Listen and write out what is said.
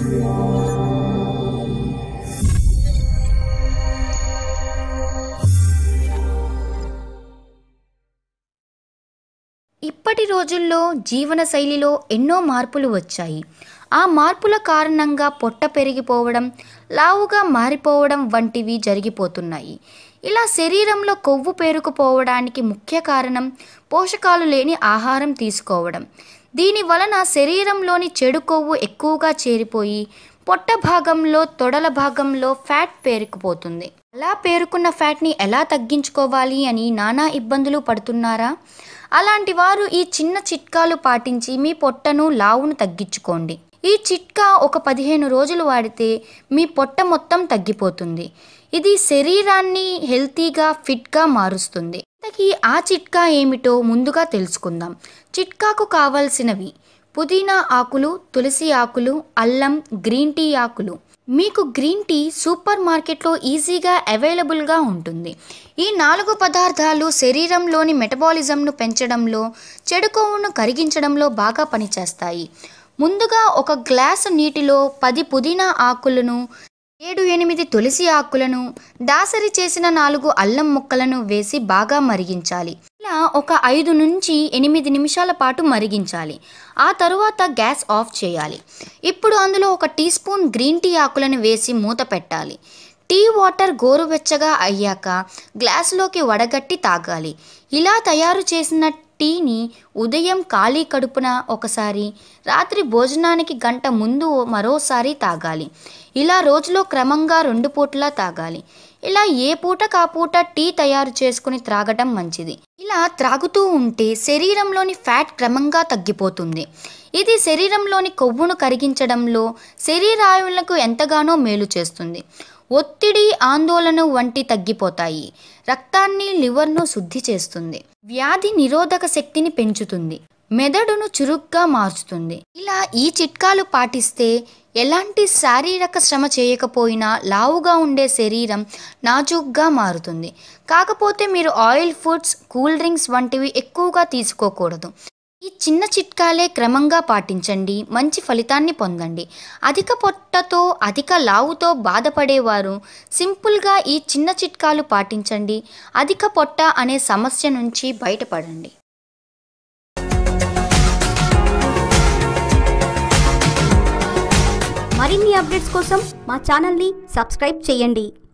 ఇప్పటి రోజుల్లో జీవనశైలిలో ఎన్నో మార్పులు వచ్చాయి ఆ మార్పుల కారణంగా పొట్ట పెరిగిపోవడం లావుగా మారిపోవడం వంటివి జరిగిపోతున్నాయి ఇలా శరీరంలో కొవ్వు పేరుకుపోవడానికి ముఖ్య కారణం పోషకాలు లేని ఆహారం తీసుకోవడం దీని వలన శరీరంలోని చెడు కొవ్వు ఎక్కువగా చేరిపోయి పొట్ట భాగంలో తొడల భాగంలో ఫ్యాట్ పేరుకుపోతుంది అలా పేరుకున్న ఫ్యాట్ని ఎలా తగ్గించుకోవాలి అని నానా ఇబ్బందులు పడుతున్నారా అలాంటి వారు ఈ చిన్న చిట్కాలు పాటించి మీ పొట్టను లావును తగ్గించుకోండి ఈ చిట్కా ఒక పదిహేను రోజులు వాడితే మీ పొట్ట మొత్తం తగ్గిపోతుంది ఇది శరీరాన్ని హెల్తీగా ఫిట్గా మారుస్తుంది ఇంతకీ ఆ చిట్కా ఏమిటో ముందుగా తెలుసుకుందాం చిట్కాకు కావలసినవి పుదీనా ఆకులు తులసి ఆకులు అల్లం గ్రీన్ టీ ఆకులు మీకు గ్రీన్ టీ సూపర్ మార్కెట్లో ఈజీగా అవైలబుల్గా ఉంటుంది ఈ నాలుగు పదార్థాలు శరీరంలోని మెటబాలిజంను పెంచడంలో చెడు కొవ్వును కరిగించడంలో బాగా పనిచేస్తాయి ముందుగా ఒక గ్లాసు నీటిలో పది పుదీనా ఆకులను ఏడు ఎనిమిది తులసి ఆకులను దాసరి చేసిన నాలుగు అల్లం ముక్కలను వేసి బాగా మరిగించాలి ఇలా ఒక ఐదు నుంచి ఎనిమిది నిమిషాల పాటు మరిగించాలి ఆ తరువాత గ్యాస్ ఆఫ్ చేయాలి ఇప్పుడు అందులో ఒక టీ స్పూన్ గ్రీన్ టీ ఆకులను వేసి మూత పెట్టాలి టీ వాటర్ గోరువెచ్చగా అయ్యాక గ్లాసులోకి వడగట్టి తాగాలి ఇలా తయారు చేసిన టీని ఉదయం ఖాళీ కడుపున ఒకసారి రాత్రి భోజనానికి గంట ముందు మరోసారి తాగాలి ఇలా రోజులో క్రమంగా రెండు పూటలా తాగాలి ఇలా ఏ పూట కా పూట టీ తయారు చేసుకుని త్రాగటం మంచిది ఇలా త్రాగుతూ ఉంటే శరీరంలోని ఫ్యాట్ క్రమంగా తగ్గిపోతుంది ఇది శరీరంలోని కొవ్వును కరిగించడంలో శరీరాయువులకు ఎంతగానో మేలు చేస్తుంది ఒత్తిడి ఆందోళన వంటి తగ్గిపోతాయి రక్తాన్ని లివర్ను శుద్ధి చేస్తుంది వ్యాధి నిరోధక శక్తిని పెంచుతుంది మెదడును చురుగ్గా మార్చుతుంది ఇలా ఈ చిట్కాలు పాటిస్తే ఎలాంటి శారీరక శ్రమ చేయకపోయినా లావుగా ఉండే శరీరం నాజూగ్గా మారుతుంది కాకపోతే మీరు ఆయిల్ ఫుడ్స్ కూల్ డ్రింక్స్ వంటివి ఎక్కువగా తీసుకోకూడదు ఈ చిన్న చిట్కాలే క్రమంగా పాటించండి మంచి ఫలితాన్ని పొందండి అధిక పొట్టతో అధిక లావుతో బాధపడేవారు సింపుల్గా ఈ చిన్న చిట్కాలు పాటించండి అధిక పొట్ట అనే సమస్య నుంచి బయటపడండి మరిన్ని అప్డేట్స్ కోసం మా ఛానల్ని సబ్స్క్రైబ్ చేయండి